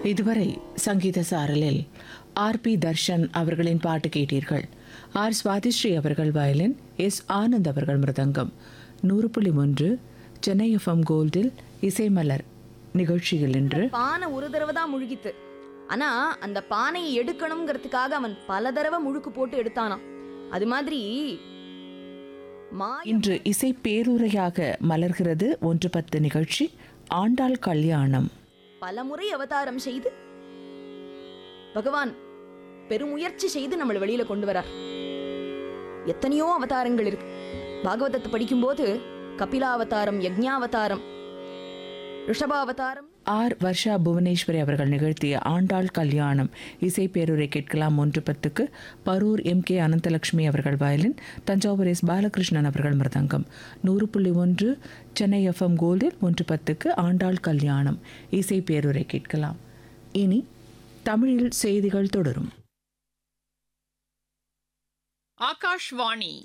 இதுவரை சங்கீத சாரலில் R B Darshan அவர்களின் பாட்டு கேட்டீர்கள் ஆர் சுவாதிஸ்ரீ அவர்கள் வயலின் எஸ் ஆனந்த் அவர்கள் மிருதங்கம் நூறு புள்ளி ஒன்று சென்னை எஃப்எம் கோல்டில் இசைமலர் நிகழ்ச்சியில் இன்று பானை ஒரு தடவை தான் முழுகித்து ஆனா அந்த பானையை எடுக்கணுங்கிறதுக்காக அவன் பல தடவை முழுக்கு போட்டு எடுத்தானாம் அது மாதிரி மாய இன்று இசை பேருரையாக மலர்கிறது ஒன்று பத்து நிகழ்ச்சி ஆண்டாள் கல்யாணம் பலமுறை அவதாரம் செய்து பகவான் பெருமுயற்சி செய்து நம்மளை வெளியில கொண்டு வரார் எத்தனையோ அவதாரங்கள் இருக்கு பாகவதத்தை படிக்கும்போது கபிலாவதாரம் யக்ஞாவதாரம் ரிஷபாவதாரம் ஆர் வர்ஷா புவனேஸ்வரி அவர்கள் நிகழ்த்திய ஆண்டாள் கல்யாணம் இசை பேருரை கேட்கலாம் ஒன்று பத்துக்கு பரூர் எம் கே அனந்தலட்சுமி அவர்கள் வயலின் தஞ்சாவூர் எஸ் பாலகிருஷ்ணன் அவர்கள் மிருதங்கம் நூறு புள்ளி ஒன்று சென்னை எஃப்எம் கோல்டில் ஒன்று பத்துக்கு ஆண்டாள் கல்யாணம் இசை பேருரை கேட்கலாம் இனி தமிழில் செய்திகள் தொடரும் ஆகாஷ்வாணி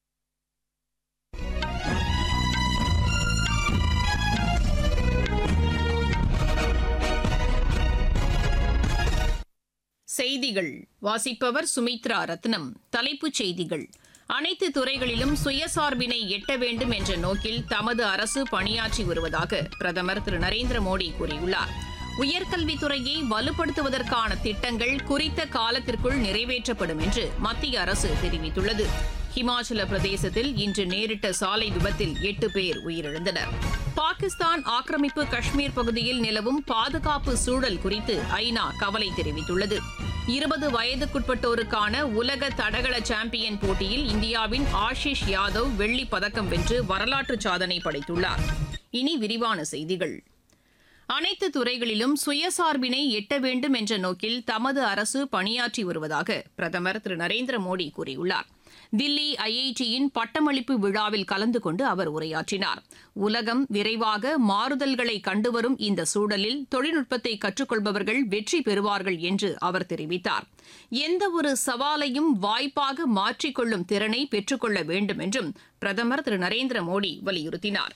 செய்திகள் வாசிப்பவர் சுமித்ரா ரத்னம் தலைப்புச் செய்திகள் அனைத்து துறைகளிலும் சுயசார்பினை எட்ட வேண்டும் என்ற நோக்கில் தமது அரசு பணியாற்றி வருவதாக பிரதமர் திரு நரேந்திர மோடி கூறியுள்ளார் உயர்கல்வித்துறையை வலுப்படுத்துவதற்கான திட்டங்கள் குறித்த காலத்திற்குள் நிறைவேற்றப்படும் என்று மத்திய அரசு தெரிவித்துள்ளது ஹிமாச்சல பிரதேசத்தில் இன்று நேரிட்ட சாலை விபத்தில் எட்டு பேர் உயிரிழந்தனர் பாகிஸ்தான் ஆக்கிரமிப்பு காஷ்மீர் பகுதியில் நிலவும் பாதுகாப்பு சூழல் குறித்து ஐநா கவலை தெரிவித்துள்ளது இருபது வயதுக்குட்பட்டோருக்கான உலக தடகள சாம்பியன் போட்டியில் இந்தியாவின் ஆஷிஷ் யாதவ் வெள்ளிப் பதக்கம் வென்று வரலாற்று சாதனை படைத்துள்ளார் இனி விரிவான செய்திகள் அனைத்து துறைகளிலும் சுயசார்பினை எட்ட வேண்டும் என்ற நோக்கில் தமது அரசு பணியாற்றி வருவதாக பிரதமர் திரு நரேந்திர மோடி கூறியுள்ளார் தில்லி ஐஐடியின் பட்டமளிப்பு விழாவில் கலந்து கொண்டு அவர் உரையாற்றினார் உலகம் விரைவாக மாறுதல்களை கண்டுவரும் இந்த சூழலில் தொழில்நுட்பத்தை கற்றுக்கொள்பவர்கள் வெற்றி பெறுவார்கள் என்று அவர் தெரிவித்தார் எந்த ஒரு சவாலையும் வாய்ப்பாக மாற்றிக்கொள்ளும் திறனை பெற்றுக்கொள்ள வேண்டும் என்றும் பிரதமர் திரு நரேந்திர மோடி வலியுறுத்தினார்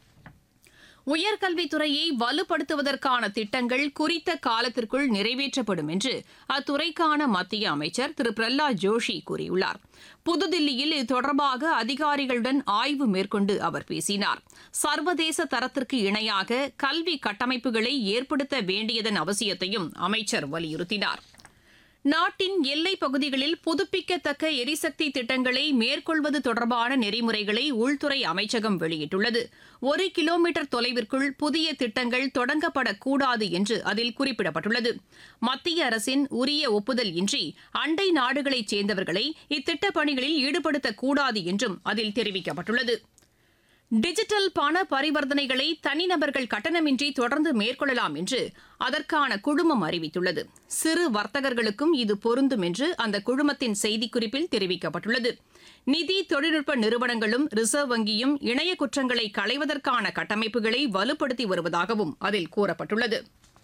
உயர்கல்வித்துறையை வலுப்படுத்துவதற்கான திட்டங்கள் குறித்த காலத்திற்குள் நிறைவேற்றப்படும் என்று அத்துறைக்கான மத்திய அமைச்சர் திரு பிரஹ்லாத் ஜோஷி கூறியுள்ளார் புதுதில்லியில் இது தொடர்பாக அதிகாரிகளுடன் ஆய்வு மேற்கொண்டு அவர் பேசினார் சர்வதேச தரத்திற்கு இணையாக கல்வி கட்டமைப்புகளை ஏற்படுத்த வேண்டியதன் அவசியத்தையும் அமைச்சர் வலியுறுத்தினார் நாட்டின் எல்லைப் பகுதிகளில் புதுப்பிக்கத்தக்க எரிசக்தி திட்டங்களை மேற்கொள்வது தொடர்பான நெறிமுறைகளை உள்துறை அமைச்சகம் வெளியிட்டுள்ளது ஒரு கிலோமீட்டர் தொலைவிற்குள் புதிய திட்டங்கள் தொடங்கப்படக்கூடாது என்று அதில் குறிப்பிடப்பட்டுள்ளது மத்திய அரசின் உரிய ஒப்புதல் இன்றி அண்டை நாடுகளைச் சேர்ந்தவர்களை இத்திட்டப் பணிகளில் ஈடுபடுத்தக்கூடாது என்றும் அதில் தெரிவிக்கப்பட்டுள்ளது டிஜிட்டல் பண பரிவர்த்தனைகளை தனிநபர்கள் கட்டணமின்றி தொடர்ந்து மேற்கொள்ளலாம் என்று அதற்கான குழுமம் அறிவித்துள்ளது சிறு வர்த்தகர்களுக்கும் இது பொருந்தும் என்று அந்த குழுமத்தின் செய்திக்குறிப்பில் தெரிவிக்கப்பட்டுள்ளது நிதி தொழில்நுட்ப நிறுவனங்களும் ரிசர்வ் வங்கியும் இணைய குற்றங்களை களைவதற்கான கட்டமைப்புகளை வலுப்படுத்தி வருவதாகவும் அதில் கூறப்பட்டுள்ளது